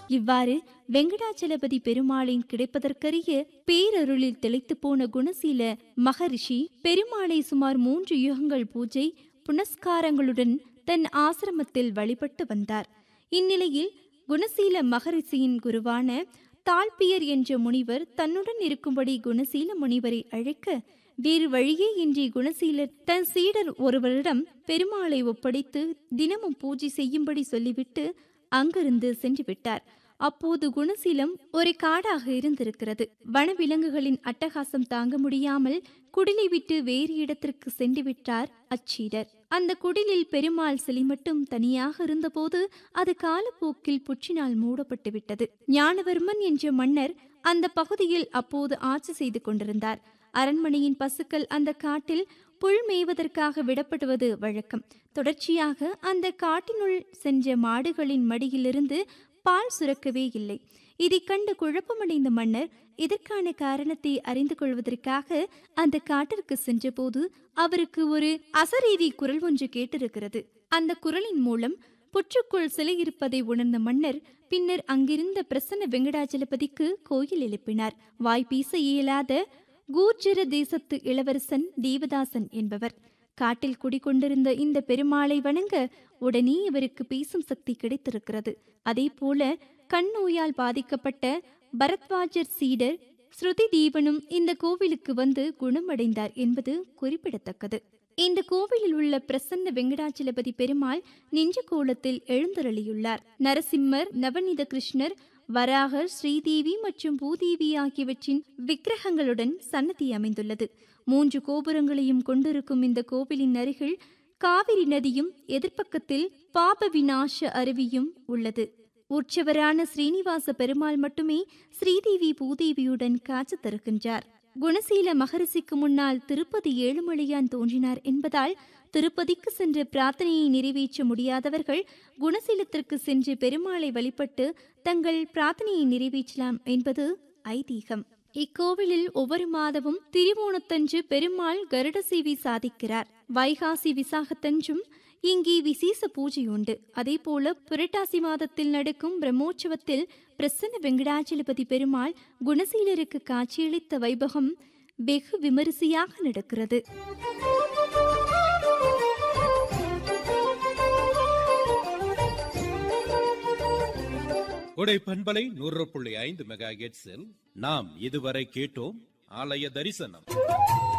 இவ்வாறு வெங்கடாச்சலபதி பெருமாளின் கிடைப்பதற்கரிய பேரருளில் திளைத்து போன குணசீல மகரிஷி பெருமாளை சுமார் மூன்று யுகங்கள் பூஜை புனஸ்காரங்களுடன் தன் ஆசிரமத்தில் வழிபட்டு வந்தார் இந்நிலையில் குணசீல மகரிஷியின் குருவான தாழ்பியர் என்ற முனிவர் தன்னுடன் இருக்கும்படி குணசீல முனிவரை அழைக்க வேறு வழியே இன்றி குணசீலர் தன் சீடர் ஒருவரிடம் பெருமாளை ஒப்படைத்து தினமும் பூஜை செய்யும்படி சொல்லிவிட்டு அங்கிருந்து சென்று விட்டார் அப்போது குணசீலம் ஒரு காடாக இருந்திருக்கிறது வனவிலங்குகளின் அட்டகாசம் தாங்க முடியாமல் குடிலை விட்டு வேறு இடத்திற்கு சென்று விட்டார் அச்சீடர் அந்த குடிலில் பெருமாள் சிலை மட்டும் தனியாக இருந்தபோது அது காலப்போக்கில் புற்றினால் மூடப்பட்டு விட்டது ஞானவர்மன் என்ற மன்னர் அந்த பகுதியில் அப்போது ஆட்சி செய்து கொண்டிருந்தார் அரண்மனையின் பசுக்கள் அந்த காட்டில் புல் மேய்வதற்காக விடப்படுவது வழக்கம் தொடர்ச்சியாக அந்த காட்டினுள் சென்ற மாடுகளின் மடியிலிருந்து பால் சுரக்கவே இல்லை இதைக் கண்டு குழப்பமடைந்த மன்னர் இதற்கான காரணத்தை அறிந்து கொள்வதற்காக அந்த காட்டிற்கு சென்றபோது அவருக்கு ஒரு அசரீதி குரல் ஒன்று கேட்டிருக்கிறது அந்த குரலின் மூலம் புற்றுக்குள் சிலை இருப்பதை உணர்ந்த மன்னர் பின்னர் அங்கிருந்த பிரசன்ன வெங்கடாச்சலபதிக்கு கோயில் எழுப்பினார் வாய் பேச இயலாத கூர்ஜர தேசத்து இளவரசன் தேவதாசன் என்பவர் காட்டில் குடிகொண்டிருந்த இந்த பெருமாளை வணங்க உடனே இவருக்கு பேசும் சக்தி கிடைத்திருக்கிறது அதே போல கண் நோயால் பாதிக்கப்பட்ட பரத்வாஜர் சீடர் ஸ்ருதி தீபனும் இந்த கோவிலுக்கு வந்து குணமடைந்தார் என்பது குறிப்பிடத்தக்கது இந்த கோவிலில் உள்ள பிரசன்ன வெங்கடாச்சலபதி பெருமாள் நெஞ்ச கோலத்தில் எழுந்தருளியுள்ளார் நரசிம்மர் நவநீத கிருஷ்ணர் வராகர் ஸ்ரீதேவி மற்றும் பூதேவி ஆகியவற்றின் விக்கிரகங்களுடன் சன்னதி அமைந்துள்ளது மூன்று கோபுரங்களையும் கொண்டிருக்கும் இந்த கோவிலின் அருகில் காவிரி நதியும் எதிர்ப்பக்கத்தில் பாப விநாச அருவியும் உள்ளது உற்சவரான ஸ்ரீனிவாச பெருமாள் மட்டுமே ஸ்ரீதேவி பூதேவியுடன் காட்சி தருகின்றார் குணசீல மகரிஷிக்கு முன்னால் திருப்பதி ஏழுமலையான் தோன்றினார் என்பதால் திருப்பதிக்கு சென்று பிரார்த்தனையை நிறைவேற்ற முடியாதவர்கள் குணசீலத்திற்கு சென்று பெருமாளை வழிபட்டு தங்கள் பிரார்த்தனையை நிறைவேற்றலாம் என்பது ஐதீகம் இக்கோவிலில் ஒவ்வொரு மாதமும் திருவோணத்தன்று பெருமாள் கருட சேவை சாதிக்கிறார் வைகாசி விசாகத்தன்றும் இங்கே விசேஷ பூஜை உண்டு அதே போல புரட்டாசி மாதத்தில் நடக்கும் பிரம்மோற்சவத்தில் பிரசன்ன வெங்கடாச்சலபதி பெருமாள் குணசீலருக்கு காட்சியளித்த வைபகம் வெகு விமரிசையாக நடக்கிறது கொடை பண்பலை நூறு புள்ளி ஐந்து மெகா நாம் இதுவரை கேட்டோம் ஆலய தரிசனம்